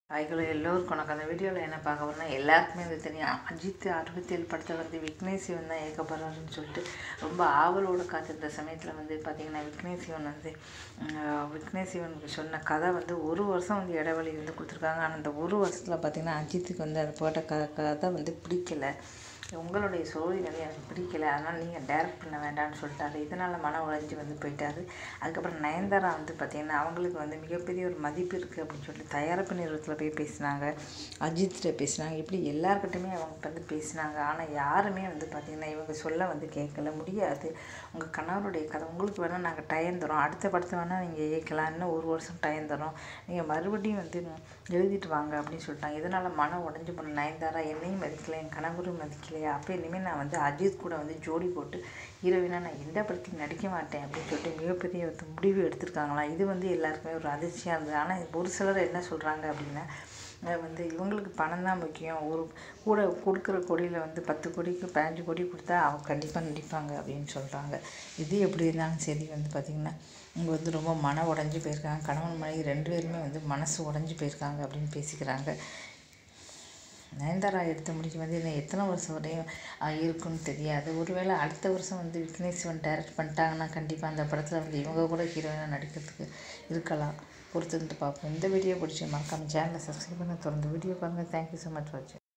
ஹாய்களோ எல்லோருக்கும் வணக்கம் அந்த வீடியோவில் என்ன பார்க்க போறோம்னா எல்லாருக்குமே வந்து தெரியும் அஜித் அறுபத்தேழு படத்தில் வந்து விக்னேஷ் சிவன் தான் இயக்க போகிறாருன்னு சொல்லிட்டு ரொம்ப ஆவலோடு காத்திருந்த சமயத்தில் வந்து பார்த்திங்கன்னா விக்னேஷ் சிவன் வந்து உம், விக்னேஷ் சிவனுக்கு சொன்ன கதை வந்து ஒரு வருஷம் வந்து இடைவெளி வந்து கொடுத்துருக்காங்க ஆனால் அந்த ஒரு வருஷத்தில் பார்த்திங்கன்னா அஜித்துக்கு வந்து அது போட்ட க கதை வந்து பிடிக்கல உங்களுடைய ஸ்டோரி வந்து எனக்கு பிடிக்கல அதனால் நீங்கள் டைரக்ட் பண்ண வேண்டாம்னு சொல்லிட்டாரு இதனால் மன உழைஞ்சி வந்து போயிட்டாரு அதுக்கப்புறம் நயன்தாரா வந்து பார்த்திங்கன்னா அவங்களுக்கு வந்து மிகப்பெரிய ஒரு மதிப்பு இருக்குது அப்படின்னு சொல்லிட்டு தயாரிப்பு நிறுவனத்தில் போய் பேசினாங்க அஜித்திட்ட பேசினாங்க இப்படி எல்லாருக்கிட்டையுமே அவங்க வந்து பேசினாங்க ஆனால் யாருமே வந்து பார்த்திங்கன்னா இவங்க சொல்ல வந்து கேட்கல முடியாது உங்கள் கணவருடைய கதை உங்களுக்கு வேணால் நாங்கள் டைம் தரோம் அடுத்த படத்தை வேணால் நீங்கள் இயக்கலாம் இன்னும் ஒரு வருஷம் டைம் தரோம் நீங்கள் மறுபடியும் வந்து எழுதிட்டு வாங்க அப்படின்னு சொல்லிட்டாங்க இதனால் மனம் உடஞ்சி போன நயன்தாரா என்னையும் மதிக்கல என் கணவரும் மதிக்கலையா அப்போ இனிமேல் நான் வந்து அஜித் கூட வந்து ஜோடி போட்டு ஹீரோயினாக நான் எந்த படத்தையும் நடிக்க மாட்டேன் அப்படின்னு சொல்லிட்டு மிகப்பெரிய ஒரு முடிவு எடுத்திருக்காங்களாம் இது வந்து எல்லாருக்குமே ஒரு அதிர்ச்சியாக இருந்தது ஆனால் ஒரு சிலர் என்ன சொல்கிறாங்க அப்படின்னா அஹ் வந்து இவங்களுக்கு பணம் தான் முக்கியம் ஒரு கூட கொடுக்குற கொடியில் வந்து பத்து கோடிக்கு பதினஞ்சு கோடி கொடுத்தா அவங்க கண்டிப்பாக நடிப்பாங்க அப்படின்னு சொல்கிறாங்க இது எப்படி இருந்தாலும் சரி வந்து பார்த்திங்கன்னா இவங்க வந்து ரொம்ப மன உடஞ்சி போயிருக்காங்க கணவன் மனைவி ரெண்டு பேருமே வந்து மனசு உடஞ்சி போயிருக்காங்க அப்படின்னு பேசிக்கிறாங்க நயன்தாரா எடுத்த முடிச்சு வந்து இன்னும் எத்தனை வருஷம் வரையும் அஹ், இருக்குன்னு தெரியாது ஒருவேளை அடுத்த வருஷம் வந்து விக்னேஷ் சிவன் டைரக்ட் பண்ணிட்டாங்கன்னா கண்டிப்பாக அந்த படத்தில் வந்து இவங்க கூட ஹீரோயினாக நடிக்கிறதுக்கு இருக்கலாம் பொறுத்திருந்து பார்ப்போம் இந்த வீடியோ பிடிச்சி மறக்காம சேனலை சப்ஸ்கிரைப் பண்ண தொடர்ந்து வீடியோ பாருங்கள் தேங்க்யூ ஸோ மச் வாட்சிங்